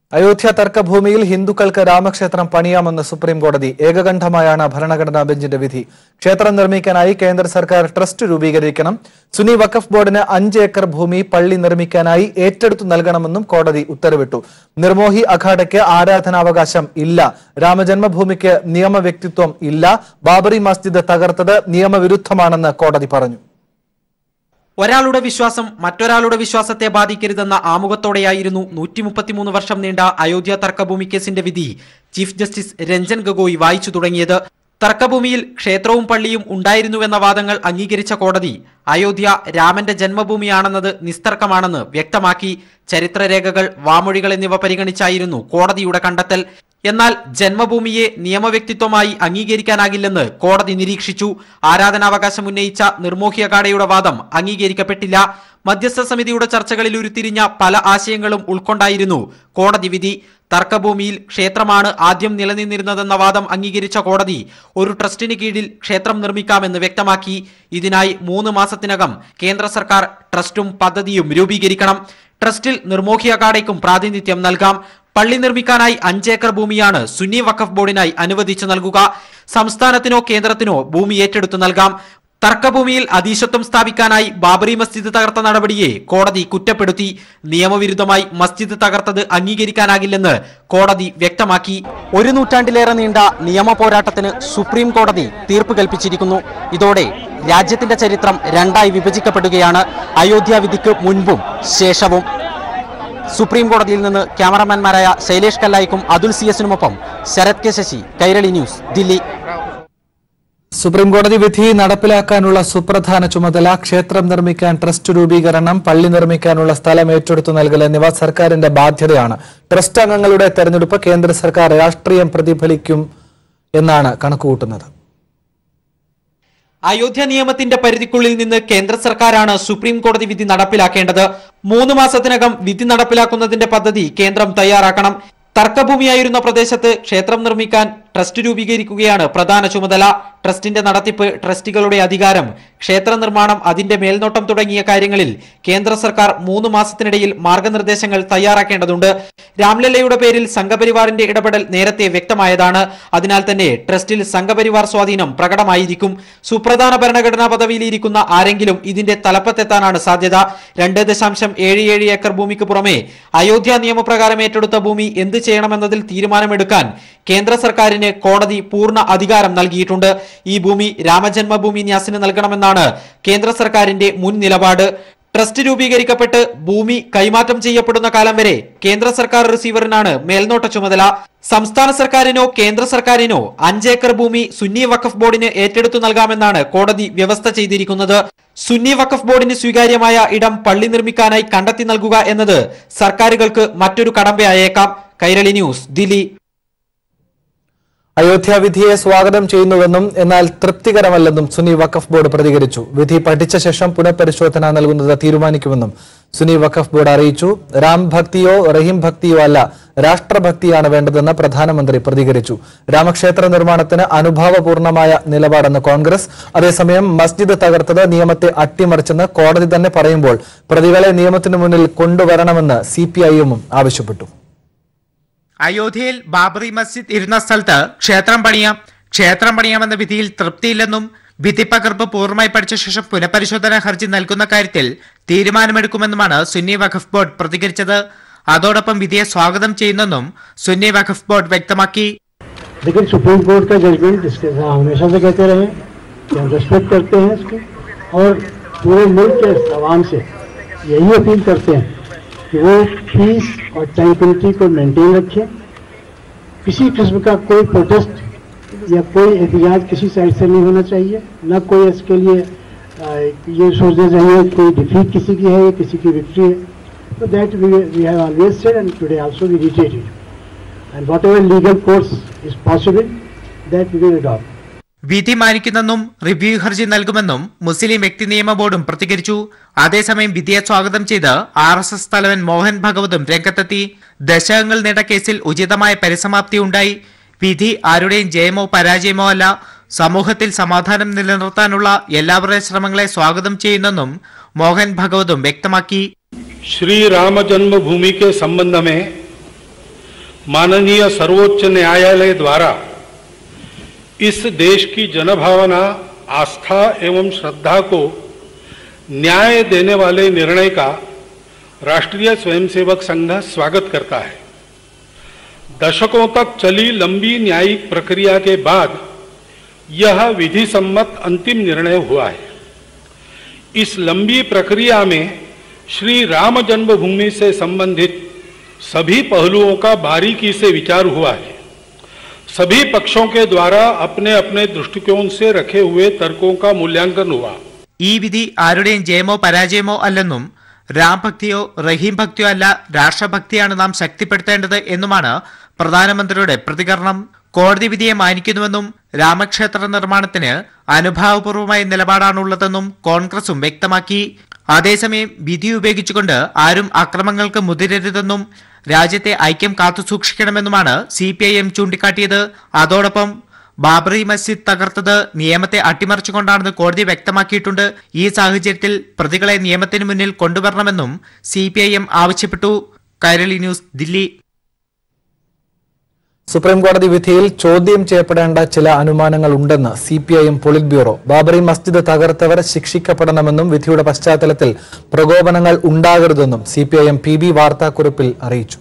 അയോധ്യ തർക്കഭൂമിയിൽ ഹിന്ദുക്കൾക്ക് രാമക്ഷേത്രം പണിയാമെന്ന് സുപ്രീം കോടതി ഏകകണ്ഠമായാണ് ഭരണഘടനാ ബെഞ്ചിന്റെ വിധി ക്ഷേത്രം നിർമ്മിക്കാനായി കേന്ദ്ര സർക്കാർ ട്രസ്റ്റ് രൂപീകരിക്കണം സുന്നി വഖഫ് ബോർഡിന് അഞ്ച് ഏക്കർ ഭൂമി പള്ളി നിർമ്മിക്കാനായി ഏറ്റെടുത്തു നൽകണമെന്നും കോടതി ഉത്തരവിട്ടു നിർമോഹി അഖാഡയ്ക്ക് ആരാധനാവകാശം ഇല്ല രാമജന്മഭൂമിക്ക് നിയമവ്യക്തിത്വം ഇല്ല ബാബറി മസ്ജിദ് തകർത്തത് നിയമവിരുദ്ധമാണെന്ന് കോടതി പറഞ്ഞു ഒരാളുടെ വിശ്വാസം മറ്റൊരാളുടെ വിശ്വാസത്തെ ബാധിക്കരുതെന്ന ആമുഖത്തോടെയായിരുന്നു നൂറ്റി മുപ്പത്തിമൂന്ന് വർഷം നീണ്ട അയോധ്യ തർക്കഭൂമി കേസിന്റെ വിധി ചീഫ് ജസ്റ്റിസ് രഞ്ജൻ ഗൊഗോയ് വായിച്ചു തുടങ്ങിയത് തർക്കഭൂമിയിൽ ക്ഷേത്രവും പള്ളിയും ഉണ്ടായിരുന്നുവെന്ന വാദങ്ങൾ അംഗീകരിച്ച കോടതി അയോധ്യ രാമന്റെ ജന്മഭൂമിയാണെന്നത് നിസ്തർക്കമാണെന്ന് വ്യക്തമാക്കി ചരിത്രരേഖകൾ വാമൊഴികൾ എന്നിവ പരിഗണിച്ചായിരുന്നു കോടതിയുടെ കണ്ടെത്തൽ എന്നാൽ ജന്മഭൂമിയെ നിയമവ്യക്തിത്വമായി അംഗീകരിക്കാനാകില്ലെന്ന് കോടതി നിരീക്ഷിച്ചു ആരാധനാവകാശം ഉന്നയിച്ച നിർമോഹി അഖാഡയുടെ വാദം അംഗീകരിക്കപ്പെട്ടില്ല മധ്യസ്ഥ സമിതിയുടെ ചർച്ചകളിൽ ഉരുത്തിരിഞ്ഞ പല ആശയങ്ങളും ഉൾക്കൊണ്ടായിരുന്നു കോടതി വിധി തർക്കഭൂമിയിൽ ക്ഷേത്രമാണ് ആദ്യം നിലനിന്നിരുന്നതെന്ന വാദം അംഗീകരിച്ച കോടതി ഒരു ട്രസ്റ്റിന് കീഴിൽ ക്ഷേത്രം നിർമ്മിക്കാമെന്ന് വ്യക്തമാക്കി ഇതിനായി മൂന്ന് മാസത്തിനകം കേന്ദ്ര സർക്കാർ ട്രസ്റ്റും പദ്ധതിയും രൂപീകരിക്കണം ട്രസ്റ്റിൽ നിർമോഹി അഖാഡയ്ക്കും പ്രാതിനിധ്യം നൽകാം പള്ളി നിർമ്മിക്കാനായി അഞ്ചേക്കർ ഭൂമിയാണ് സുന്നി വഖഫ് ബോർഡിനായി അനുവദിച്ചു നൽകുക സംസ്ഥാനത്തിനോ കേന്ദ്രത്തിനോ ഭൂമി ഏറ്റെടുത്തു നൽകാം തർക്കഭൂമിയിൽ അധീശത്വം സ്ഥാപിക്കാനായി ബാബറി മസ്ജിദ് തകർത്ത നടപടിയെ കോടതി കുറ്റപ്പെടുത്തി നിയമവിരുദ്ധമായി മസ്ജിദ് തകർത്തത് അംഗീകരിക്കാനാകില്ലെന്ന് കോടതി വ്യക്തമാക്കി ഒരു നൂറ്റാണ്ടിലേറെ നീണ്ട നിയമ പോരാട്ടത്തിന് സുപ്രീം കോടതി തീർപ്പ് കൽപ്പിച്ചിരിക്കുന്നു ഇതോടെ രാജ്യത്തിന്റെ ചരിത്രം രണ്ടായി വിഭജിക്കപ്പെടുകയാണ് അയോധ്യ വിധിക്ക് മുൻപും ശേഷവും സുപ്രീം കോടതിയിൽ നിന്ന് ക്യാമറമാൻമാരായ ശൈലേഷ് കല്ലായിക്കും അതുൽ സി എസിനുമൊപ്പം Sarath K Sasi Kairali news Delhi supreme കോടതി വിധി നടപ്പിലാക്കാനുള്ള സുപ്രധാന ചുമതല ക്ഷേത്രം നിർമ്മിക്കാൻ ട്രസ്റ്റ് രൂപീകരണം പള്ളി നിർമ്മിക്കാനുള്ള സ്ഥലം ഏറ്റെടുത്തു നൽകൽ എന്നിവ സർക്കാരിന്റെ ബാധ്യതയാണ് ട്രസ്റ്റ് അംഗങ്ങളുടെ തെരഞ്ഞെടുപ്പ് കേന്ദ്ര സർക്കാർ രാഷ്ട്രീയം പ്രതിഫലിക്കും എന്നാണ് കണക്കുകൂട്ടുന്നത് അയോധ്യ നിയമത്തിന്റെ പരിധിക്കുള്ളിൽ നിന്ന് കേന്ദ്ര സർക്കാരാണ് സുപ്രീം കോടതി വിധി നടപ്പിലാക്കേണ്ടത് മൂന്ന് മാസത്തിനകം വിധി നടപ്പിലാക്കുന്നതിന്റെ പദ്ധതി കേന്ദ്രം തയ്യാറാക്കണം തർക്കഭൂമിയായിരുന്ന പ്രദേശത്ത് ക്ഷേത്രം നിർമ്മിക്കാൻ ട്രസ്റ്റ് രൂപീകരിക്കുകയാണ് പ്രധാന ചുമതല ട്രസ്റ്റിന്റെ നടത്തിപ്പ് ട്രസ്റ്റികളുടെ അധികാരം ക്ഷേത്ര നിർമ്മാണം അതിന്റെ മേൽനോട്ടം തുടങ്ങിയ കാര്യങ്ങളിൽ കേന്ദ്ര സർക്കാർ മൂന്ന് മാസത്തിനിടയിൽ മാർഗനിർദ്ദേശങ്ങൾ തയ്യാറാക്കേണ്ടതുണ്ട് രാംലല്ലയുടെ പേരിൽ സംഘപരിവാറിന്റെ ഇടപെടൽ നേരത്തെ വ്യക്തമായതാണ് അതിനാൽ തന്നെ ട്രസ്റ്റിൽ സംഘപരിവാർ സ്വാധീനം പ്രകടമായിരിക്കും സുപ്രധാന ഭരണഘടനാ പദവിയിലിരിക്കുന്ന ആരെങ്കിലും ഇതിന്റെ തലപ്പത്തെത്താനാണ് സാധ്യത രണ്ട് ദശാംശം ഏഴ് ഏഴ് ഏക്കർ ഭൂമിക്ക് പുറമെ അയോധ്യ നിയമപ്രകാരം ഏറ്റെടുത്ത ഭൂമി എന്ത് ചെയ്യണമെന്നതിൽ തീരുമാനമെടുക്കാൻ കേന്ദ്ര സർക്കാരിന് കോടതി പൂർണ്ണ അധികാരം നൽകിയിട്ടുണ്ട് ഈ ഭൂമി രാമജന്മഭൂമി ന്യാസിന് നൽകണമെന്നാണ് കേന്ദ്ര സർക്കാരിന്റെ മുൻ നിലപാട് ട്രസ്റ്റ് രൂപീകരിക്കപ്പെട്ട് ഭൂമി കൈമാറ്റം ചെയ്യപ്പെടുന്ന കാലം വരെ കേന്ദ്ര സർക്കാർ റിസീവറിനാണ് മേൽനോട്ട ചുമതല സംസ്ഥാന സർക്കാരിനോ കേന്ദ്ര സർക്കാരിനോ അഞ്ചേക്കർ ഭൂമി സുന്നി വഖഫ് ബോർഡിന് ഏറ്റെടുത്തു നൽകാമെന്നാണ് കോടതി വ്യവസ്ഥ ചെയ്തിരിക്കുന്നത് സുന്നി വഖഫ് ബോർഡിന് സ്വീകാര്യമായ ഇടം പള്ളി നിർമ്മിക്കാനായി കണ്ടെത്തി നൽകുക എന്നത് സർക്കാരുകൾക്ക് മറ്റൊരു കടമ്പയായേക്കാം കൈരളി ന്യൂസ് ദില്ലി അയോധ്യ വിധിയെ സ്വാഗതം ചെയ്യുന്നുവെന്നും എന്നാൽ തൃപ്തികരമല്ലെന്നും സുന്നി വഖഫ് ബോർഡ് പ്രതികരിച്ചു വിധി പഠിച്ച ശേഷം പുനഃപരിശോധന നൽകുന്നത് തീരുമാനിക്കുമെന്നും സുന്നി വഖഫ് ബോർഡ് അറിയിച്ചു രാം ഭക്തിയോ റഹീം ഭക്തിയോ അല്ല രാഷ്ട്രഭക്തിയാണ് വേണ്ടതെന്ന് പ്രധാനമന്ത്രി പ്രതികരിച്ചു രാമക്ഷേത്ര നിർമ്മാണത്തിന് അനുഭാവപൂർണമായ നിലപാടെന്ന് കോൺഗ്രസ് അതേസമയം മസ്ജിദ് തകർത്തത് നിയമത്തെ അട്ടിമറിച്ചെന്ന് കോടതി തന്നെ പറയുമ്പോൾ പ്രതികളെ നിയമത്തിന് മുന്നിൽ കൊണ്ടുവരണമെന്ന് സി പി ആവശ്യപ്പെട്ടു അയോധ്യയിൽ ബാബറി മസ്ജിദ് ഇരുന്ന സ്ഥലത്ത് ക്ഷേത്രം പണിയാം ക്ഷേത്രം പണിയാമെന്ന വിധിയിൽ തൃപ്തിയില്ലെന്നും വിധി പകർപ്പ് പൂർണ്ണമായി പഠിച്ച ശേഷം പുനഃപരിശോധന ഹർജി നൽകുന്ന കാര്യത്തിൽ തീരുമാനമെടുക്കുമെന്നുമാണ് സുന്നി വഖഫ് ബോർഡ് പ്രതികരിച്ചത് അതോടൊപ്പം വിധിയെ സ്വാഗതം ചെയ്യുന്നെന്നും സുന്നി വഖഫ് ബോർഡ് വ്യക്തമാക്കി लेकिन सुप्रीम कोर्ट का जजमेंट इसके साथ हमेशा से कहते रहे कि हम रिस्पेक्ट करते हैं इसको और पूरे मुल्क के आवाम से यही अपील करते हैं कि वो पीस और ट्रैंक्विलिटी को मेंटेन रखें किसी किस्म का कोई प्रोटेस्ट या कोई एहतजाज किसी साइड से नहीं होना चाहिए न कोई इसके लिए आ, ये सोचना चाहिए कि कोई डिफीट किसी की है या किसी की विक्ट्री है तो that we we have always said and today also we reiterated and whatever legal course is possible that we will adopt. വിധി മാനിക്കുന്നെന്നും റിവ്യൂ ഹർജി നൽകുമെന്നും മുസ്ലിം വ്യക്തി നിയമ ബോർഡും പ്രതികരിച്ചു അതേസമയം വിധിയെ സ്വാഗതം ചെയ്ത് ആർ എസ് എസ് തലവൻ മോഹൻ ഭഗവതും രംഗത്തെത്തി ദശകങ്ങൾ നീണ്ട കേസിൽ ഉചിതമായ പരിസമാപ്തി ഉണ്ടായി വിധി ആരുടെയും ജയമോ പരാജയമോ അല്ല സമൂഹത്തിൽ സമാധാനം നിലനിർത്താനുള്ള എല്ലാവരുടെ ശ്രമങ്ങളെ സ്വാഗതം ചെയ്യുന്നെന്നും മോഹൻ ഭഗവതും വ്യക്തമാക്കി श्री राम जन्मभूमि के संबंध में माननीय सर्वोच्च न्यायालय द्वारा इस देश की जनभावना आस्था एवं श्रद्धा को न्याय देने वाले निर्णय का राष्ट्रीय स्वयंसेवक संघ स्वागत करता है दशकों तक चली लंबी न्यायिक प्रक्रिया के बाद यह विधि सम्मत अंतिम निर्णय हुआ है इस लंबी प्रक्रिया में श्री राम जन्मभूमि से संबंधित सभी पहलुओं का बारीकी से विचार हुआ है सभी पक्षों के द्वारा अपने अपने दृष्टिकोण से रखे हुए तर्कों का मूल्यांकन हुआ ഈ വിധി ആരുടെയും ജയമോ പരാജയമോ അല്ലെന്നും രാംഭക്തിയോ റഹീം ഭക്തിയോ അല്ല രാഷ്ട്രഭക്തിയാണ് നാം ശക്തിപ്പെടുത്തേണ്ടത് എന്നുമാണ് പ്രധാനമന്ത്രിയുടെ പ്രതികരണം കോടതി വിധിയെ മാനിക്കുന്നുവെന്നും രാമക്ഷേത്ര നിർമ്മാണത്തിന് അനുഭാവപൂർവമായ നിലപാടാണുള്ളതെന്നും കോൺഗ്രസും വ്യക്തമാക്കി അതേസമയം വിധി ഉപയോഗിച്ചുകൊണ്ട് ആരും അക്രമങ്ങൾക്ക് മുതിരരുതെന്നും രാജ്യത്തെ ഐക്യം കാത്തുസൂക്ഷിക്കണമെന്നുമാണ് സി പി ഐ എം ചൂണ്ടിക്കാട്ടിയത് അതോടൊപ്പം ബാബറി മസ്ജിദ് തകർത്തത് നിയമത്തെ അട്ടിമറിച്ചുകൊണ്ടാണെന്ന് കോടതി വ്യക്തമാക്കിയിട്ടുണ്ട് ഈ സാഹചര്യത്തിൽ പ്രതികളെ നിയമത്തിന് മുന്നിൽ കൊണ്ടുവരണമെന്നും സി ആവശ്യപ്പെട്ടു കൈരളി ന്യൂസ് ദില്ലി സുപ്രീം കോടതി വിധിയിൽ ചോദ്യം ചെയ്യപ്പെടേണ്ട ചില അനുമാനങ്ങൾ ഉണ്ടെന്ന് C P I M politburo Babri Masjid തകർത്തവർ ശിക്ഷിക്കപ്പെടണമെന്നും വിധിയുടെ പശ്ചാത്തലത്തിൽ പ്രകോപനങ്ങൾ ഉണ്ടാകരുതെന്നും C P I M P B വാർത്താക്കുറിപ്പിൽ അറിയിച്ചു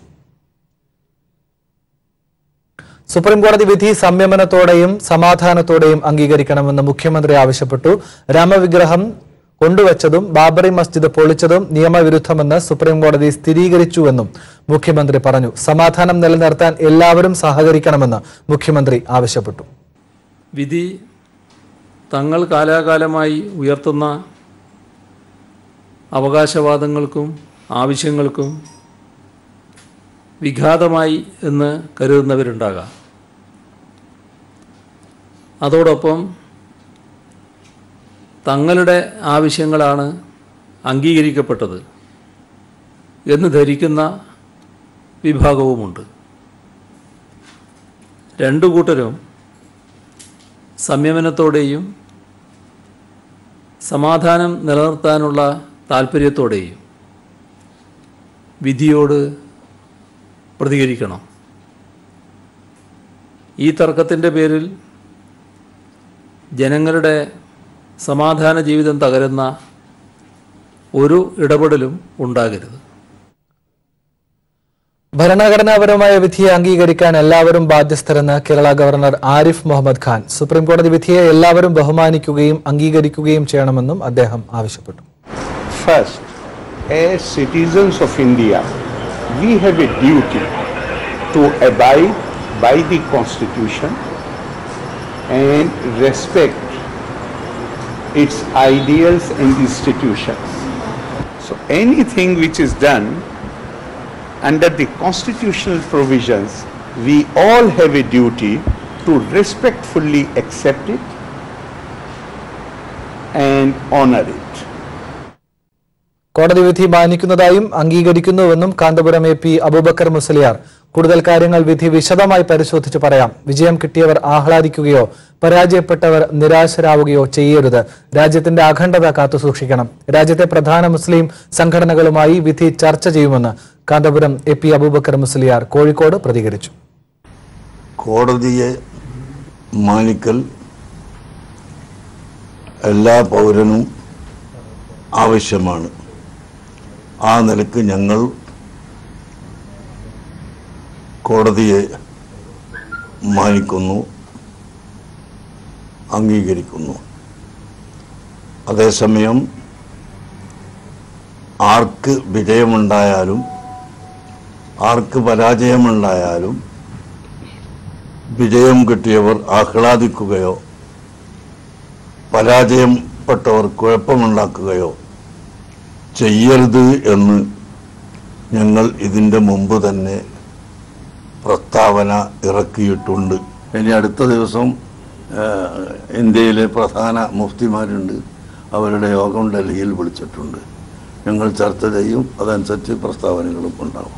സുപ്രീം കോടതി വിധി സംയമനത്തോടെയും സമാധാനത്തോടെയും അംഗീകരിക്കണമെന്ന് മുഖ്യമന്ത്രി ആവശ്യപ്പെട്ടു രാമവിഗ്രഹം കൊണ്ടുവച്ചതും ബാബറി മസ്ജിദ് പൊളിച്ചതും നിയമവിരുദ്ധമെന്ന് സുപ്രീം കോടതി സ്ഥിരീകരിച്ചുവെന്നും മുഖ്യമന്ത്രി പറഞ്ഞു സമാധാനം നിലനിർത്താൻ എല്ലാവരും സഹകരിക്കണമെന്ന് മുഖ്യമന്ത്രി ആവശ്യപ്പെട്ടു വിധി തങ്ങൾ കാലാകാലമായി ഉയർത്തുന്ന അവകാശവാദങ്ങൾക്കും ആവശ്യങ്ങൾക്കും വിഘാതമായി എന്ന് കരുതുന്നവരുണ്ടാകാം അതോടൊപ്പം തങ്ങളുടെ ആവശ്യങ്ങളാണ് അംഗീകരിക്കപ്പെട്ടത് എന്ന് ധരിക്കുന്ന വിഭാഗവുമുണ്ട് രണ്ടു കൂട്ടരും സംയമനത്തോടെയും സമാധാനം നിലനിർത്താനുള്ള താല്പര്യത്തോടെയും വിധിയോട് പ്രതികരിക്കണം ഈ തർക്കത്തിൻ്റെ പേരിൽ ജനങ്ങളുടെ സമാധാന ജീവിതം തകരുന്ന ഒരു ഇടപെടലും ഉണ്ടാകരുത് ഭരണഘടനാപരമായ വിധിയെ അംഗീകരിക്കാൻ എല്ലാവരും ബാധ്യസ്ഥരെന്ന് കേരള ഗവർണർ ആരിഫ് മുഹമ്മദ് ഖാൻ സുപ്രീം കോടതി വിധിയെ എല്ലാവരും ബഹുമാനിക്കുകയും അംഗീകരിക്കുകയും ചെയ്യണമെന്നും അദ്ദേഹം ആവശ്യപ്പെട്ടു First, as citizens of India, we have a duty to abide by the Constitution and respect its ideals and institutions. So anything which is done under the constitutional provisions, we all have a duty to respectfully accept it and honor it. കോടതി വിധി മാനിക്കുന്നതായും അംഗീകരിക്കുന്നുവെന്നും Kanthapuram A P Aboobacker Musliyar കൂടുതൽ കാര്യങ്ങൾ വിധി വിശദമായി പരിശോധിച്ച് പറയാം വിജയം കിട്ടിയവർ ആഹ്ലാദിക്കുകയോ പരാജയപ്പെട്ടവർ നിരാശരാവുകയോ ചെയ്യരുത് രാജ്യത്തിന്റെ അഖണ്ഡത കാത്തുസൂക്ഷിക്കണം രാജ്യത്തെ പ്രധാന മുസ്ലിം സംഘടനകളുമായി വിധി ചർച്ച ചെയ്യുമെന്ന് കാന്തപുരം എ പി അബൂബക്കർ മുസലിയാർ കോഴിക്കോട് പ്രതികരിച്ചു കോടതിയെ മാനിക്കൽ എല്ലാ പൗരനും ആവശ്യമാണ് ആ നിലക്ക് ഞങ്ങൾ കോടതിയെ മാനിക്കുന്നു അംഗീകരിക്കുന്നു അതേസമയം ആർക്ക് വിജയമുണ്ടായാലും ആർക്ക് പരാജയമുണ്ടായാലും വിജയം കിട്ടിയവർ ആഹ്ലാദിക്കുകയോ പരാജയപ്പെട്ടവർ കുഴപ്പമുണ്ടാക്കുകയോ ചെയ്യരുത് എന്ന് ഞങ്ങൾ ഇതിൻ്റെ മുമ്പ് തന്നെ പ്രസ്താവന ഇറക്കിയിട്ടുണ്ട് ഇനി അടുത്ത ദിവസം ആ, ഇന്ത്യയിലെ പ്രധാന മുഫ്തിമാരുണ്ട് അവരുടെ യോഗം ഡൽഹിയിൽ വിളിച്ചിട്ടുണ്ട് ഞങ്ങൾ ചർച്ച ചെയ്യും അതനുസരിച്ച് പ്രസ്താവനകളും ഉണ്ടാവും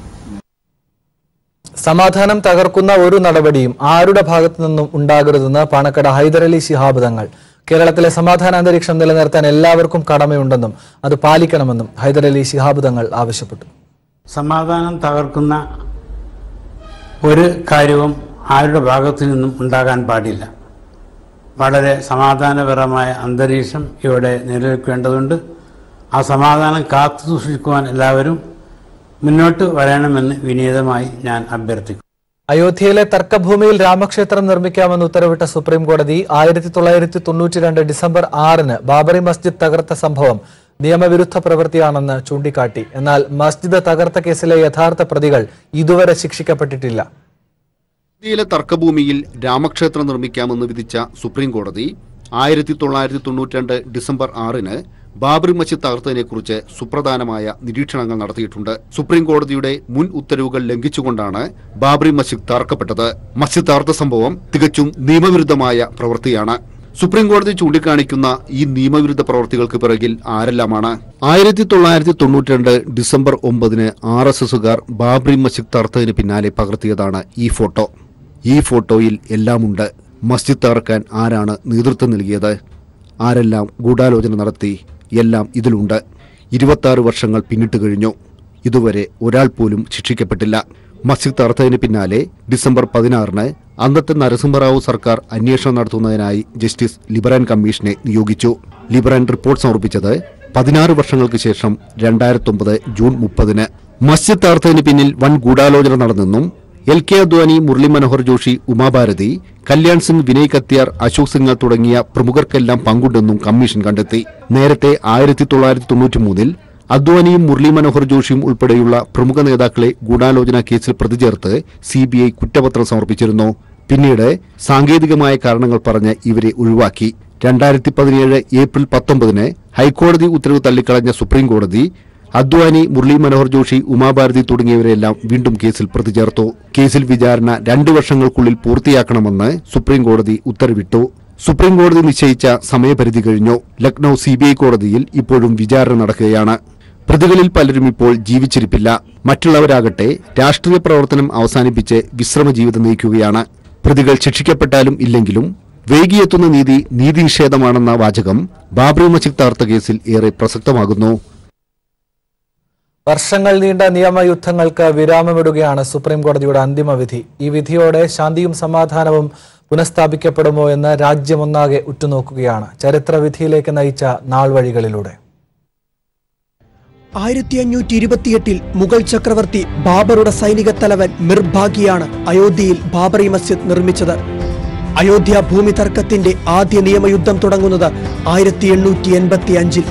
സമാധാനം തകർക്കുന്ന ഒരു നടപടിയും ആരുടെ ഭാഗത്തു നിന്നും ഉണ്ടാകരുതെന്ന് പാണക്കട ഹൈദരലി ശിഹാബ് തങ്ങൾ കേരളത്തിലെ സമാധാന അന്തരീക്ഷം നിലനിർത്താൻ എല്ലാവർക്കും കടമയുണ്ടെന്നും അത് പാലിക്കണമെന്നും ഹൈദരലി ശിഹാബ് തങ്ങൾ ആവശ്യപ്പെട്ടു സമാധാനം തകർക്കുന്ന ഒരു കാര്യവും ആരുടെ ഭാഗത്തു നിന്നും ഉണ്ടാകാൻ പാടില്ല വളരെ സമാധാനപരമായ അന്തരീക്ഷം ഇവിടെ നിലനിൽക്കേണ്ടതുണ്ട് ആ സമാധാനം കാത്തു സൂക്ഷിക്കുവാൻ എല്ലാവരും മുന്നോട്ട് വരണമെന്ന് വിനീതമായി ഞാൻ അഭ്യർത്ഥിക്കുന്നു അയോധ്യയിലെ തർക്കഭൂമിയിൽ രാമക്ഷേത്രം നിർമ്മിക്കാമെന്ന് ഉത്തരവിട്ട സുപ്രീം കോടതി ആയിരത്തി തൊള്ളായിരത്തി തൊണ്ണൂറ്റി രണ്ട് ഡിസംബർ ആറിന് ബാബറി മസ്ജിദ് തകർത്ത സംഭവം നിയമവിരുദ്ധ പ്രവൃത്തിയാണെന്ന് ചൂണ്ടിക്കാട്ടി എന്നാൽ മസ്ജിദ് തകർത്ത കേസിലെ യഥാർത്ഥ പ്രതികൾ ഇതുവരെ ശിക്ഷിക്കപ്പെട്ടിട്ടില്ല ഇന്ത്യയിലെ തർക്കഭൂമിയിൽ രാമക്ഷേത്രം നിർമ്മിക്കാമെന്ന് വിധിച്ച സുപ്രീം കോടതി ആയിരത്തി തൊള്ളായിരത്തി തൊണ്ണൂറ്റിരണ്ട് ഡിസംബർ ആറിന് ബാബറി മസ്ജിദ് തകർത്തതിനെക്കുറിച്ച് സുപ്രധാനമായ നിരീക്ഷണങ്ങൾ നടത്തിയിട്ടുണ്ട് സുപ്രീം കോടതിയുടെ മുൻ ഉത്തരവുകൾ ലംഘിച്ചുകൊണ്ടാണ് ബാബറി മസ്ജിദ് തകർക്കപ്പെട്ടത് മസ്ജിദ് തകർത്ത സംഭവം തികച്ചും നിയമവിരുദ്ധമായ പ്രവൃത്തിയാണ് സുപ്രീം കോടതി ചൂണ്ടിക്കാണിക്കുന്ന ഈ നിയമവിരുദ്ധ പ്രവർത്തികൾക്ക് പിറകിൽ ആരെല്ലാമാണ് ആയിരത്തി തൊള്ളായിരത്തി തൊണ്ണൂറ്റിരണ്ട് ഡിസംബർ ഒമ്പതിന് ആർ എസ് എസുകാർ ബാബറി മസ്ജിദ് തകർത്തതിന് പിന്നാലെ പകർത്തിയതാണ് ഈ ഫോട്ടോ ഈ ഫോട്ടോയിൽ എല്ലാമുണ്ട് മസ്ജിദ് തകർക്കാൻ ആരാണ് നേതൃത്വം നൽകിയത് ആരെല്ലാം ഗൂഢാലോചന നടത്തി എല്ലാം ഇതിലുണ്ട് ഇരുപത്തി വർഷങ്ങൾ പിന്നിട്ട് കഴിഞ്ഞു ഇതുവരെ ഒരാൾ പോലും ശിക്ഷിക്കപ്പെട്ടില്ല മസ്ജിദ് തകർത്തതിന് പിന്നാലെ ഡിസംബർ പതിനാറിന് അന്നത്തെ നരസിംഹറാവു സർക്കാർ അന്വേഷണം നടത്തുന്നതിനായി ജസ്റ്റിസ് ലിബറാൻ കമ്മീഷനെ നിയോഗിച്ചു ലിബറാൻ റിപ്പോർട്ട് സമർപ്പിച്ചത് പതിനാറ് വർഷങ്ങൾക്ക് ശേഷം രണ്ടായിരത്തി ജൂൺ മുപ്പതിന് മസ്ജിദ് തകർത്തതിന് പിന്നിൽ വൻ ഗൂഢാലോചന നടന്നെന്നും എൽ കെ അദ്വാനി മുരളി മനോഹർ ജോഷി ഉമാഭാരതി കല്യാൺ സിംഗ് വിനയ് കത്യാർ അശോക് സിംഗ് തുടങ്ങിയ പ്രമുഖർക്കെല്ലാം പങ്കുണ്ടെന്നും കമ്മീഷൻ കണ്ടെത്തി നേരത്തെ ആയിരത്തി തൊള്ളായിരത്തി തൊണ്ണൂറ്റി മൂന്നിൽ അദ്വാനിയും മുരളി മനോഹർ ജോഷിയും ഉൾപ്പെടെയുള്ള പ്രമുഖ നേതാക്കളെ ഗൂഢാലോചന കേസിൽ പ്രതി ചേർത്ത് സി ബി ഐ കുറ്റപത്രം സമർപ്പിച്ചിരുന്നു പിന്നീട് സാങ്കേതികമായ കാരണങ്ങൾ പറഞ്ഞ് ഇവരെ ഒഴിവാക്കി രണ്ടായിരത്തി പതിനേഴ് ഏപ്രിൽ പത്തൊമ്പതിന് ഹൈക്കോടതി ഉത്തരവ് തള്ളിക്കളഞ്ഞ സുപ്രീം കോടതി അദ്വാനി മുരളി മനോഹർ ജോഷി ഉമാഭാരതി തുടങ്ങിയവരെല്ലാം വീണ്ടും കേസിൽ പ്രതി ചേർത്തു കേസിൽ വിചാരണ രണ്ടു വർഷങ്ങൾക്കുള്ളിൽ പൂർത്തിയാക്കണമെന്ന് സുപ്രീം കോടതി ഉത്തരവിട്ടു സുപ്രീം കോടതി നിശ്ചയിച്ച സമയപരിധി കഴിഞ്ഞു ലക്നൌ സിബിഐ കോടതിയിൽ ഇപ്പോഴും വിചാരണ നടക്കുകയാണ് പ്രതികളിൽ പലരും ഇപ്പോൾ ജീവിച്ചിരിപ്പില്ല മറ്റുള്ളവരാകട്ടെ രാഷ്ട്രീയ പ്രവർത്തനം അവസാനിപ്പിച്ച് വിശ്രമ ജീവിതം നയിക്കുകയാണ് പ്രതികൾ ശിക്ഷിക്കപ്പെട്ടാലും ഇല്ലെങ്കിലും വൈകിയെത്തുന്ന നീതി നീതിനിഷേധമാണെന്ന വാചകം ബാബറി മസ്ജിദ് തകർത്ത കേസിൽ ഏറെ പ്രസക്തമാകുന്നു വർഷങ്ങൾ നീണ്ട നിയമയുദ്ധങ്ങൾക്ക് വിരാമമിടുകയാണ് സുപ്രീം കോടതിയുടെ അന്തിമ വിധി ഈ വിധിയോടെ ശാന്തിയും സമാധാനവും പുനഃസ്ഥാപിക്കപ്പെടുമോ എന്ന് രാജ്യമൊന്നാകെ ഉറ്റുനോക്കുകയാണ് ചരിത്രവിധിയിലേക്ക് നയിച്ച നാൾവഴികളിലൂടെ ആയിരത്തി അഞ്ഞൂറ്റി ഇരുപത്തിയെട്ടിൽ മുഗൾ ചക്രവർത്തി ബാബറുടെ സൈനിക തലവൻ മിർഭാഗിയാണ് അയോധ്യയിൽ ബാബറി മസ്ജിദ് നിർമ്മിച്ചത് അയോധ്യ ഭൂമി തർക്കത്തിന്റെ ആദ്യ നിയമയുദ്ധം തുടങ്ങുന്നത് ആയിരത്തി എണ്ണൂറ്റി എൺപത്തി അഞ്ചിൽ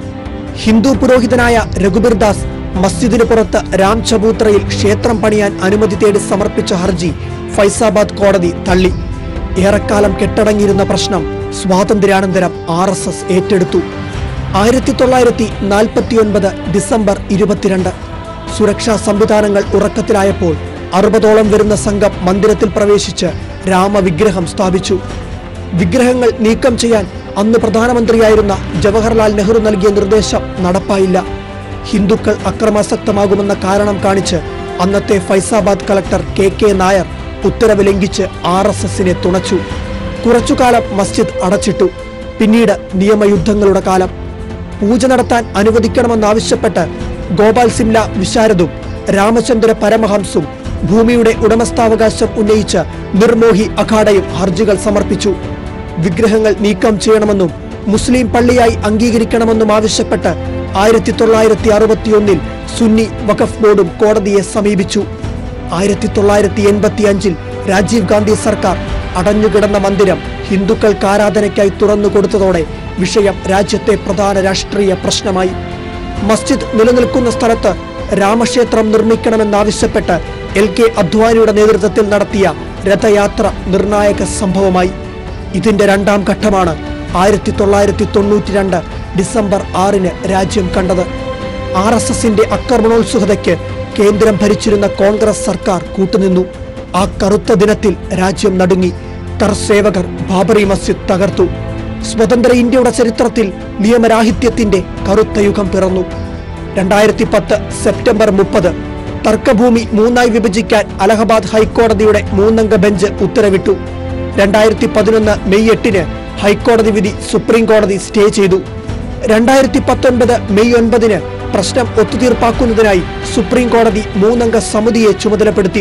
ഹിന്ദു പുരോഹിതനായ രഘുബീർ ദാസ് മസ്ജിദിന് പുറത്ത് രാം ചബൂത്രയിൽ ക്ഷേത്രം പണിയാൻ അനുമതി തേടി സമർപ്പിച്ച ഹർജി ഫൈസാബാദ് കോടതി തള്ളി ഏറെക്കാലം കെട്ടടങ്ങിയിരുന്ന പ്രശ്നം സ്വാതന്ത്ര്യാനന്തരം ആർ എസ് എസ് ഏറ്റെടുത്തു ആയിരത്തി തൊള്ളായിരത്തി നാൽപ്പത്തിയൊൻപത് ഡിസംബർ ഇരുപത്തിരണ്ട് സുരക്ഷാ സംവിധാനങ്ങൾ ഉറക്കത്തിലായപ്പോൾ അറുപതോളം വരുന്ന സംഘം മന്ദിരത്തിൽ പ്രവേശിച്ച് രാമവിഗ്രഹം സ്ഥാപിച്ചു വിഗ്രഹങ്ങൾ നീക്കം ചെയ്യാൻ അന്ന് പ്രധാനമന്ത്രിയായിരുന്ന ജവഹർലാൽ നെഹ്റു നൽകിയ നിർദ്ദേശം നടപ്പായില്ല ഹിന്ദുക്കൾ അക്രമാസക്തമാകുമെന്ന കാരണം കാണിച്ച് അന്നത്തെ Faizabad collector K K Nair ഉത്തരവ് ലംഘിച്ച് ആർ എസ് എസിനെ തുണച്ചു കുറച്ചുകാലം മസ്ജിദ് അടച്ചിട്ടു പിന്നീട് നിയമയുദ്ധങ്ങളുടെ കാലം പൂജ നടത്താൻ അനുവദിക്കണമെന്നാവശ്യപ്പെട്ട് ഗോപാൽ സിംല വിശാരദും രാമചന്ദ്ര പരമഹംസും ഭൂമിയുടെ ഉടമസ്ഥാവകാശം ഉന്നയിച്ച് നിർമോഹി അഖാഡയും ഹർജികൾ സമർപ്പിച്ചു വിഗ്രഹങ്ങൾ നീക്കം ചെയ്യണമെന്നും മുസ്ലിം പള്ളിയായി അംഗീകരിക്കണമെന്നും ആവശ്യപ്പെട്ട് ആയിരത്തി തൊള്ളായിരത്തി അറുപത്തിയൊന്നിൽ സുന്നി വഖഫ് ബോർഡും കോടതിയെ സമീപിച്ചു ആയിരത്തി തൊള്ളായിരത്തി എൺപത്തി അഞ്ചിൽ രാജീവ് ഗാന്ധി സർക്കാർ അടഞ്ഞുകിടന്ന മന്ദിരം ഹിന്ദുക്കൾക്ക് ആരാധനയ്ക്കായി തുറന്നുകൊടുത്തതോടെ വിഷയം രാജ്യത്തെ പ്രധാന രാഷ്ട്രീയ പ്രശ്നമായി മസ്ജിദ് നിലനിൽക്കുന്ന സ്ഥലത്ത് രാമക്ഷേത്രം നിർമ്മിക്കണമെന്നാവശ്യപ്പെട്ട് എൽ കെ അദ്വാനിയുടെ നേതൃത്വത്തിൽ നടത്തിയ രഥയാത്ര നിർണായക സംഭവമായി ഇതിന്റെ രണ്ടാം ഘട്ടമാണ് ആയിരത്തി തൊള്ളായിരത്തി തൊണ്ണൂറ്റി രണ്ട് ഡിസംബർ ആറിന് രാജ്യം കണ്ടത് ആർ എസ് എസിന്റെ ആക്രമണോത്സുകതയ്ക്ക് കേന്ദ്രം ഭരിച്ചിരുന്ന കോൺഗ്രസ് സർക്കാർ കൂട്ടുനിന്നു ആ കറുത്ത ദിനത്തിൽ രാജ്യം നടുങ്ങി കർസേവകർ ബാബറി മസ്ജിദ് തകർത്തു സ്വതന്ത്ര ഇന്ത്യയുടെ ചരിത്രത്തിൽ നിയമരാഹിത്യത്തിന്റെ കറുത്ത യുഗം പിറന്നു രണ്ടായിരത്തി പത്ത് സെപ്റ്റംബർ മുപ്പത് തർക്കഭൂമി മൂന്നായി വിഭജിക്കാൻ അലഹബാദ് ഹൈക്കോടതിയുടെ മൂന്നംഗ ബെഞ്ച് ഉത്തരവിട്ടു രണ്ടായിരത്തി പതിനൊന്ന് മെയ് എട്ടിന് ഹൈക്കോടതി വിധി സുപ്രീം കോടതി സ്റ്റേ ചെയ്തു രണ്ടായിരത്തി പത്തൊൻപത് മെയ് ഒൻപതിന് പ്രശ്നം ഒത്തുതീർപ്പാക്കുന്നതിനായി സുപ്രീം കോടതി മൂന്നംഗ സമിതിയെ ചുമതലപ്പെടുത്തി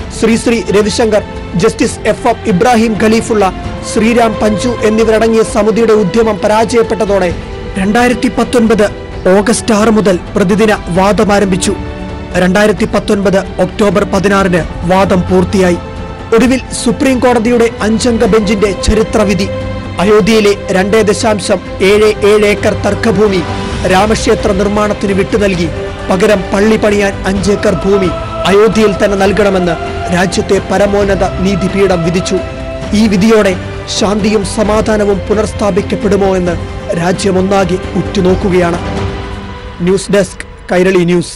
Sri Sri Ravi Shankar justice F M Ibrahim Kalifulla Sriram Panchu എന്നിവരടങ്ങിയ സമിതിയുടെ ഉദ്യമം പരാജയപ്പെട്ടതോടെ രണ്ടായിരത്തി പത്തൊൻപത് ഓഗസ്റ്റ് ആറ് മുതൽ പ്രതിദിന വാദം ആരംഭിച്ചു രണ്ടായിരത്തി പത്തൊൻപത് ഒക്ടോബർ പതിനാറിന് വാദം പൂർത്തിയായി ഒടുവിൽ സുപ്രീം കോടതിയുടെ അഞ്ചംഗ ബെഞ്ചിന്റെ ചരിത്രവിധി അയോധ്യയിലെ രണ്ടേ ദശാംശം ഏഴ് ഏഴ് ഏക്കർ തർക്കഭൂമി രാമക്ഷേത്ര നിർമ്മാണത്തിന് വിട്ടു നൽകി പകരം പള്ളി പണിയാൻ അഞ്ചേക്കർ ഭൂമി അയോധ്യയിൽ തന്നെ നൽകണമെന്ന് രാജ്യത്തെ പരമോന്നത നീതിപീഠം വിധിച്ചു ഈ വിധിയോടെ ശാന്തിയും സമാധാനവും പുനർസ്ഥാപിക്കപ്പെടുമോ എന്ന് രാജ്യമൊന്നാകെ ഉറ്റുനോക്കുകയാണ് news desk Kairali news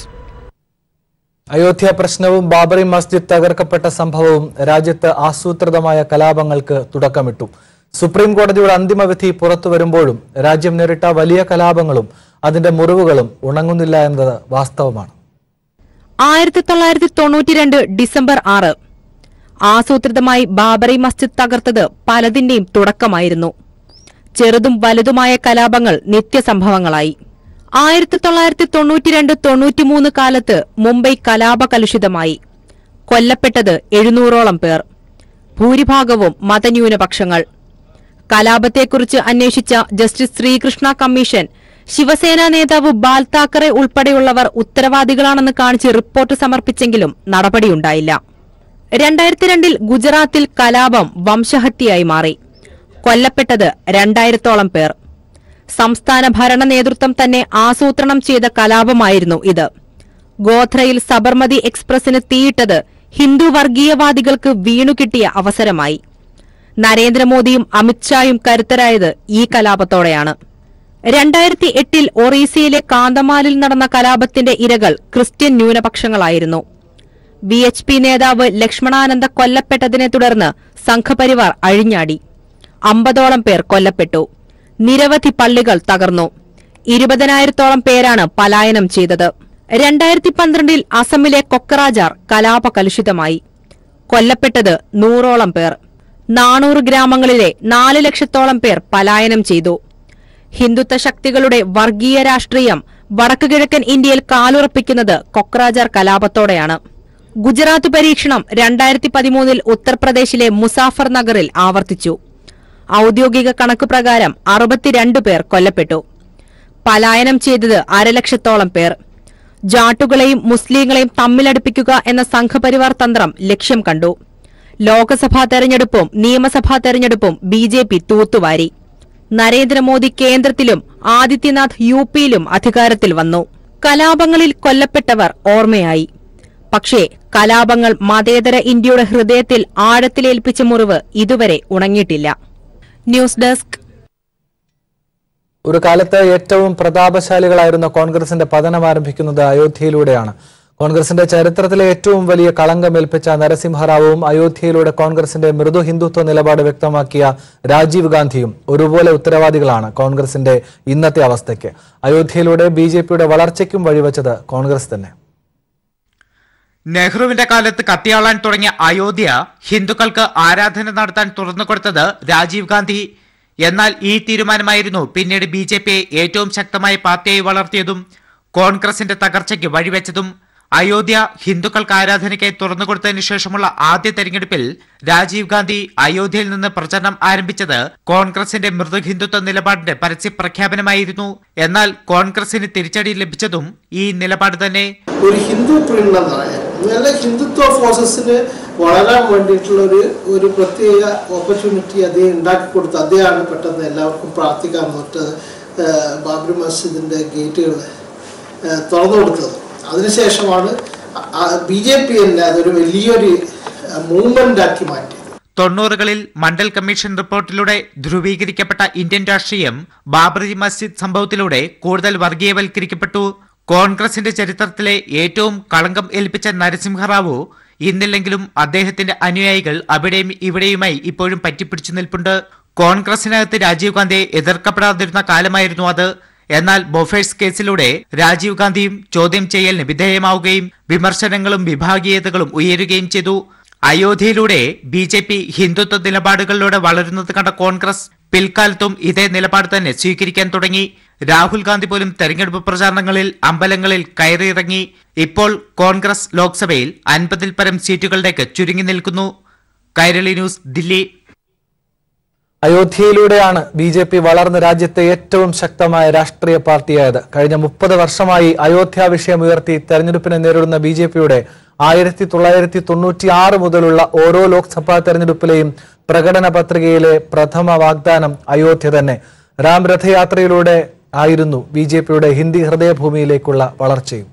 Ayodhya പ്രശ്നവും ബാബറി മസ്ജിദ് തകർക്കപ്പെട്ട സംഭവവും രാജ്യത്ത് ആസൂത്രിതമായ കലാപങ്ങൾക്ക് തുടക്കമിട്ടു സുപ്രീം കോടതിയുടെ അന്തിമവിധി പുറത്തു വരുമ്പോഴും രാജ്യം നേരിട്ട വലിയ കലാപങ്ങളും അതിന്റെ മുറിവുകളും ഉണങ്ങുന്നില്ല എന്നത് വാസ്തവമാണ് ആയിരത്തി തൊള്ളായിരത്തി തൊണ്ണൂറ്റിരണ്ട് ഡിസംബർ ആറ് ആസൂത്രിതമായി ബാബറി മസ്ജിദ് തകർത്തത് പലതിന്റെയും തുടക്കമായിരുന്നു ചെറുതും വലുതുമായ കലാപങ്ങൾ നിത്യസംഭവങ്ങളായി ആയിരത്തി തൊള്ളായിരത്തി തൊണ്ണൂറ്റിരണ്ട് തൊണ്ണൂറ്റിമൂന്ന് കാലത്ത് മുംബൈ കലാപകലുഷിതമായി കൊല്ലപ്പെട്ടത് എഴുന്നൂറോളം പേർ ഭൂരിഭാഗവും മതന്യൂനപക്ഷങ്ങൾ കലാപത്തെക്കുറിച്ച് അന്വേഷിച്ച ജസ്റ്റിസ് ശ്രീകൃഷ്ണ കമ്മീഷൻ ശിവസേനാ നേതാവ് ബാൽ താക്കറെ ഉൾപ്പെടെയുള്ളവർ ഉത്തരവാദികളാണെന്ന് കാണിച്ച് റിപ്പോർട്ട് സമർപ്പിച്ചെങ്കിലും നടപടിയുണ്ടായില്ല രണ്ടായിരത്തി രണ്ടിൽ ഗുജറാത്തിൽ കലാപം വംശഹത്യയായി മാറി കൊല്ലപ്പെട്ടത് രണ്ടായിരത്തോളം പേർ സംസ്ഥാന ഭരണ നേതൃത്വം തന്നെ ആസൂത്രണം ചെയ്ത കലാപമായിരുന്നു ഇത് ഗോധ്രയിൽ സബർമതി എക്സ്പ്രസിന് തീയിട്ടത് ഹിന്ദു വർഗീയവാദികൾക്ക് വീണുകിട്ടിയ അവസരമായി നരേന്ദ്രമോദിയും അമിത്ഷായും കരുത്തരായത് ഈ കലാപത്തോടെയാണ് രണ്ടായിരത്തി എട്ടിൽ ഒറീസയിലെ കാന്തമാലിൽ നടന്ന കലാപത്തിന്റെ ഇരകൾ ക്രിസ്ത്യൻ ന്യൂനപക്ഷങ്ങളായിരുന്നു വി എച്ച് പി നേതാവ് ലക്ഷ്മണാനന്ദ കൊല്ലപ്പെട്ടതിനെ തുടർന്ന് സംഘപരിവാർ അഴിഞ്ഞാടി അമ്പതോളം പേർ കൊല്ലപ്പെട്ടു നിരവധി പള്ളികൾ തകർന്നു ഇരുപതിനായിരത്തോളം പേരാണ് പലായനം ചെയ്തത് രണ്ടായിരത്തി പന്ത്രണ്ടിൽ അസമിലെ കൊക്കറാജാർ കലാപ കലുഷിതമായി കൊല്ലപ്പെട്ടത് നൂറോളം പേർ നാനൂറ് ഗ്രാമങ്ങളിലെ നാല് ലക്ഷത്തോളം പേർ പലായനം ചെയ്തു ഹിന്ദുത്വ ശക്തികളുടെ വർഗീയ രാഷ്ട്രീയം വടക്കുകിഴക്കൻ ഇന്ത്യയിൽ കാലുറപ്പിക്കുന്നത് കൊക്രാജാർ കലാപത്തോടെയാണ് ഗുജറാത്ത് പരീക്ഷണം രണ്ടായിരത്തി പതിമൂന്നിൽ ഉത്തർപ്രദേശിലെ മുസാഫർ നഗറിൽ ആവർത്തിച്ചു ഔദ്യോഗിക കണക്ക് പ്രകാരം അറുപത്തിരണ്ട് പേർ കൊല്ലപ്പെട്ടു പലായനം ചെയ്തത് അരലക്ഷത്തോളം പേർ ജാട്ടുകളെയും മുസ്ലിങ്ങളെയും തമ്മിലടുപ്പിക്കുക എന്ന സംഘപരിവാർ തന്ത്രം ലക്ഷ്യം കണ്ടു ലോക്സഭാ തെരഞ്ഞെടുപ്പും നിയമസഭാ തെരഞ്ഞെടുപ്പും ബി ജെ പി തൂത്തുവാരി നരേന്ദ്രമോദി കേന്ദ്രത്തിലും ആദിത്യനാഥ് യു പിയിലും അധികാരത്തിൽ വന്നു കലാപങ്ങളിൽ കൊല്ലപ്പെട്ടവർ ഓർമ്മയായി പക്ഷേ കലാപങ്ങൾ മതേതര ഇന്ത്യയുടെ ഹൃദയത്തിൽ ആഴത്തിലേൽപ്പിച്ച മുറിവ് ഇതുവരെ ഉണങ്ങിയിട്ടില്ല ന്യൂസ് ഡെസ്ക് ഒരു കാലത്ത് ഏറ്റവും പ്രതാപശാലികളായിരുന്ന കോൺഗ്രസിന്റെ പതനം ആരംഭിക്കുന്നത് അയോധ്യയിലൂടെയാണ് കോൺഗ്രസിന്റെ ചരിത്രത്തിലെ ഏറ്റവും വലിയ കളങ്കമേൽപ്പിച്ച നരസിംഹറാവുവും അയോധ്യയിലൂടെ കോൺഗ്രസിന്റെ മൃദു ഹിന്ദുത്വ നിലപാട് വ്യക്തമാക്കിയ രാജീവ് ഗാന്ധിയും ഒരുപോലെ ഉത്തരവാദികളാണ് കോൺഗ്രസിന്റെ ഇന്നത്തെ അവസ്ഥയ്ക്ക് അയോധ്യയിലൂടെ ബി ജെ പിയുടെ വളർച്ചയ്ക്കും വഴിവെച്ചത് കോൺഗ്രസ് തന്നെ നെഹ്റുവിന്റെ കാലത്ത് കത്തിയാളാൻ തുടങ്ങിയ അയോധ്യ ഹിന്ദുക്കൾക്ക് ആരാധന നടത്താൻ തുറന്നുകൊടുത്തത് രാജീവ് ഗാന്ധി എന്നാൽ ഈ തീരുമാനമായിരുന്നു പിന്നീട് ബി ജെ പിയെ ഏറ്റവും ശക്തമായ പാർട്ടിയായി വളർത്തിയതും കോൺഗ്രസിന്റെ തകർച്ചയ്ക്ക് വഴിവെച്ചതും അയോധ്യ ഹിന്ദുക്കൾക്ക് ആരാധനയ്ക്കായി തുറന്നുകൊടുത്തതിനു ശേഷമുള്ള ആദ്യ തെരഞ്ഞെടുപ്പിൽ രാജീവ് ഗാന്ധി അയോധ്യയിൽ നിന്ന് പ്രചരണം ആരംഭിച്ചത് കോൺഗ്രസിന്റെ മൃദു ഹിന്ദുത്വ നിലപാടിന്റെ പരസ്യ പ്രഖ്യാപനമായിരുന്നു എന്നാൽ കോൺഗ്രസിന് തിരിച്ചടി ലഭിച്ചതും ഈ നിലപാട് തന്നെ ഒരു ഹിന്ദു പ്രീണനായ നല്ല ഹിന്ദുത്വ ഫോഴ്സസിന് വളരാൻ വേണ്ടിയിട്ടുള്ള ഒരു ഒരു പ്രത്യേക ഓപ്പർച്യൂണിറ്റി അദ്ദേഹം ഉണ്ടാക്കി കൊടുത്തു അദ്ദേഹമാണ് പെട്ടെന്ന് എല്ലാവർക്കും പ്രാർത്ഥിക്കാൻ പറ്റത് ബാബറി മസ്ജിദിന്റെ ഗേറ്റുകൾ തുറന്നു കൊടുത്തത് അതിനുശേഷമാണ് ബി ജെ പി തന്നെ അതൊരു വലിയൊരു മൂവ്മെന്റ് ആക്കി മാറ്റി തൊണ്ണൂറുകളിൽ മണ്ഡൽ കമ്മീഷൻ റിപ്പോർട്ടിലൂടെ ധ്രുവീകരിക്കപ്പെട്ട ഇന്ത്യൻ രാഷ്ട്രീയം ബാബറി മസ്ജിദ് സംഭവത്തിലൂടെ കൂടുതൽ വർഗീയവൽക്കരിക്കപ്പെട്ടു കോൺഗ്രസിന്റെ ചരിത്രത്തിലെ ഏറ്റവും കളങ്കം ഏൽപ്പിച്ച നരസിംഹറാവു ഇന്നില്ലെങ്കിലും അദ്ദേഹത്തിന്റെ അനുയായികൾ അവിടെയും ഇവിടെയുമായി ഇപ്പോഴും പറ്റിപ്പിടിച്ചു നിൽപ്പുണ്ട് കോൺഗ്രസിനകത്ത് രാജീവ് ഗാന്ധിയെ എതിർക്കപ്പെടാതിരുന്ന കാലമായിരുന്നു അത് എന്നാൽ ബൊഫേഴ്സ് കേസിലൂടെ രാജീവ് ഗാന്ധിയും ചോദ്യം ചെയ്യലിന് വിധേയമാവുകയും വിമർശനങ്ങളും വിഭാഗീയതകളും ഉയരുകയും ചെയ്തു അയോധ്യയിലൂടെ ബി ജെ പി ഹിന്ദുത്വ നിലപാടുകളിലൂടെ വളരുന്നത് കണ്ട കോൺഗ്രസ് പിൽക്കാലത്തും ഇതേ നിലപാട് തന്നെ സ്വീകരിക്കാൻ തുടങ്ങി രാഹുൽ ഗാന്ധി പോലും തെരഞ്ഞെടുപ്പ് പ്രചാരണങ്ങളിൽ അമ്പലങ്ങളിൽ കയറിയിറങ്ങി ഇപ്പോൾ കോൺഗ്രസ് ലോക്സഭയിൽ അൻപതിൽ പരം സീറ്റുകളിലേക്ക് ചുരുങ്ങി നിൽക്കുന്നു കൈരളി ന്യൂസ് ദില്ലി അയോധ്യയിലൂടെയാണ് ബി ജെ പി വളർന്ന രാജ്യത്തെ ഏറ്റവും ശക്തമായ രാഷ്ട്രീയ പാർട്ടിയായത് കഴിഞ്ഞ മുപ്പത് വർഷമായി അയോധ്യ വിഷയം ഉയർത്തി തെരഞ്ഞെടുപ്പിനെ നേരിടുന്ന ബി ജെ പിയുടെ ആയിരത്തി തൊള്ളായിരത്തി തൊണ്ണൂറ്റി ആറ് മുതലുള്ള ഓരോ ലോക്സഭാ തെരഞ്ഞെടുപ്പിലെയും പ്രകടന പത്രികയിലെ പ്രഥമ വാഗ്ദാനം അയോധ്യ തന്നെ രാം രഥയാത്രയിലൂടെ ആയിരുന്നു ബി ജെ പിയുടെ ഹിന്ദി ഹൃദയഭൂമിയിലേക്കുള്ള വളർച്ചയും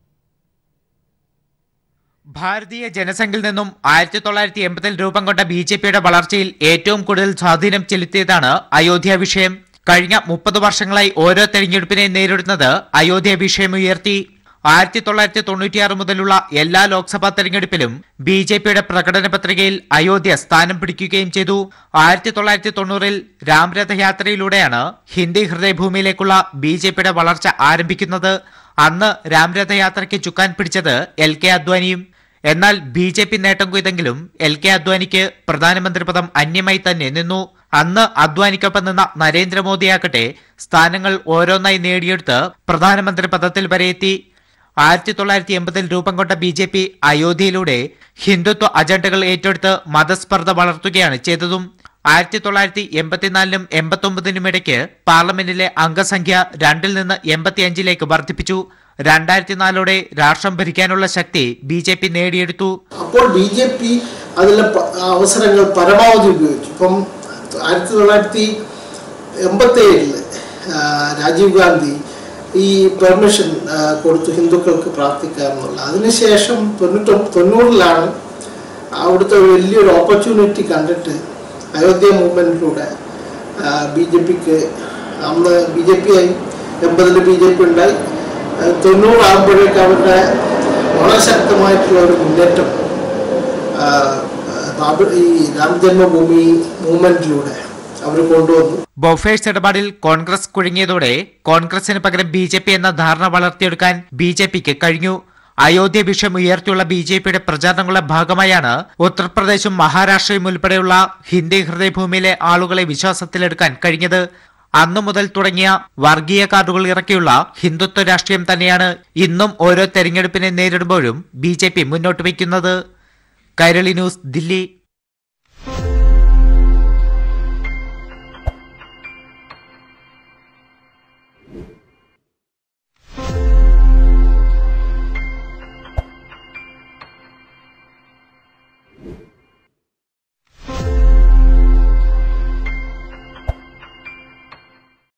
ഭാരതീയ ജനസംഖ്യയിൽ നിന്നും ആയിരത്തി തൊള്ളായിരത്തി എൺപതിൽ രൂപം കൊണ്ട ബി ജെ പിയുടെ വളർച്ചയിൽ ഏറ്റവും കൂടുതൽ സ്വാധീനം ചെലുത്തിയതാണ് അയോധ്യ വിഷയം കഴിഞ്ഞ മുപ്പത് വർഷങ്ങളായി ഓരോ തെരഞ്ഞെടുപ്പിനെ നേരിടുന്നത് അയോധ്യ വിഷയം ഉയർത്തി ആയിരത്തി തൊള്ളായിരത്തി തൊണ്ണൂറ്റിയാറ് മുതലുള്ള എല്ലാ ലോക്സഭാ തെരഞ്ഞെടുപ്പിലും ബി ജെ പിയുടെ പ്രകടന പത്രികയിൽ അയോധ്യ സ്ഥാനം പിടിക്കുകയും ചെയ്തു ആയിരത്തി തൊള്ളായിരത്തി തൊണ്ണൂറിൽ രാംരഥയാത്രയിലൂടെയാണ് ഹിന്ദി ഹൃദയഭൂമിയിലേക്കുള്ള ബി ജെ പിയുടെ വളർച്ച ആരംഭിക്കുന്നത് അന്ന് രാംരഥയാത്രയ്ക്ക് ചുക്കാൻ പിടിച്ചത് എൽ കെ അദ്വാനിയും എന്നാൽ ബി ജെ പി നേട്ടം കൊയ്തെങ്കിലും എൽ കെ അദ്വാനിക്ക് പ്രധാനമന്ത്രി പദം അന്യമായി തന്നെ നിന്നു അന്ന് അദ്വാനിക്കൊപ്പം നിന്ന നരേന്ദ്രമോദിയാകട്ടെ സ്ഥാനങ്ങൾ ഓരോന്നായി നേടിയെടുത്ത് പ്രധാനമന്ത്രി പദത്തിൽ വരെ എത്തി ആയിരത്തി തൊള്ളായിരത്തി എൺപതിൽ രൂപം കൊണ്ട ബി ജെ പി അയോധ്യയിലൂടെ ഹിന്ദുത്വ അജണ്ടകൾ ഏറ്റെടുത്ത് മതസ്പർദ്ധ വളർത്തുകയാണ് ചെയ്തതും ആയിരത്തി തൊള്ളായിരത്തി എൺപത്തിനാലിനും എൺപത്തി ഒമ്പതിനും ഇടയ്ക്ക് പാർലമെന്റിലെ അംഗസംഖ്യ രണ്ടിൽ നിന്ന് എൺപത്തിയഞ്ചിലേക്ക് വർദ്ധിപ്പിച്ചു രണ്ടായിരത്തി നാലോടെ രാഷ്ട്രം ഭരിക്കാനുള്ള ശക്തി ബി ജെ പി നേടിയെടുത്തു അപ്പോൾ ബി ജെ പി അതിലെ പ- അവസരങ്ങൾ പരമാവധി ഉപയോഗിച്ചു ഇപ്പം ആയിരത്തി തൊള്ളായിരത്തി എൺപത്തി ഏഴില് രാജീവ് ഗാന്ധി ഈ പെർമിഷൻ കൊടുത്തു ഹിന്ദുക്കൾക്ക് പ്രാർത്ഥിക്കാമെന്നുള്ള അതിനുശേഷം തൊണ്ണൂറ്റി തൊണ്ണൂറിലാണ് അവിടുത്തെ ഒരു വലിയൊരു ഓപ്പർച്യൂണിറ്റി കണ്ടിട്ട് അയോധ്യ മൂവ്മെൻറ്റിലൂടെ ബി ജെ പിക്ക് അന്ന് ബി ജെ പി ആയി എൺപതിൽ ബി ജെ പി ഉണ്ടായി ആ, തൊണ്ണൂറാകുമ്പോഴേക്ക് അവരുടെ വളരെ ശക്തമായിട്ടുള്ള ഒരു മുന്നേറ്റം ആ, ആ, ബാബർ ഈ രാമജന്മഭൂമി മൂവ്മെൻറ്റിലൂടെ അവർ കൊണ്ടുവന്നു ബൊഫേഴ്സ് ഇടപാടിൽ കോൺഗ്രസ് കുഴുങ്ങിയതോടെ കോൺഗ്രസിന് പകരം ബി ജെ പി എന്ന ധാരണ വളർത്തിയെടുക്കാൻ ബി ജെ പിക്ക് കഴിഞ്ഞു അയോധ്യ വിഷയം ഉയർത്തിയുള്ള ബി ജെ പിയുടെ പ്രചാരണങ്ങളുടെ ഭാഗമായാണ് ഉത്തർപ്രദേശും മഹാരാഷ്ട്രയും ഉൾപ്പെടെയുള്ള ഹിന്ദി ഹൃദയഭൂമിയിലെ ആളുകളെ വിശ്വാസത്തിലെടുക്കാൻ കഴിഞ്ഞത് അന്നു മുതൽ തുടങ്ങിയ വർഗീയ കാർഡുകൾ ഇറക്കിയുള്ള ഹിന്ദുത്വ രാഷ്ട്രീയം തന്നെയാണ് ഇന്നും ഓരോ തെരഞ്ഞെടുപ്പിനെ നേരിടുമ്പോഴും ബി മുന്നോട്ട് വയ്ക്കുന്നത് കൈരളി ന്യൂസ് ദില്ലി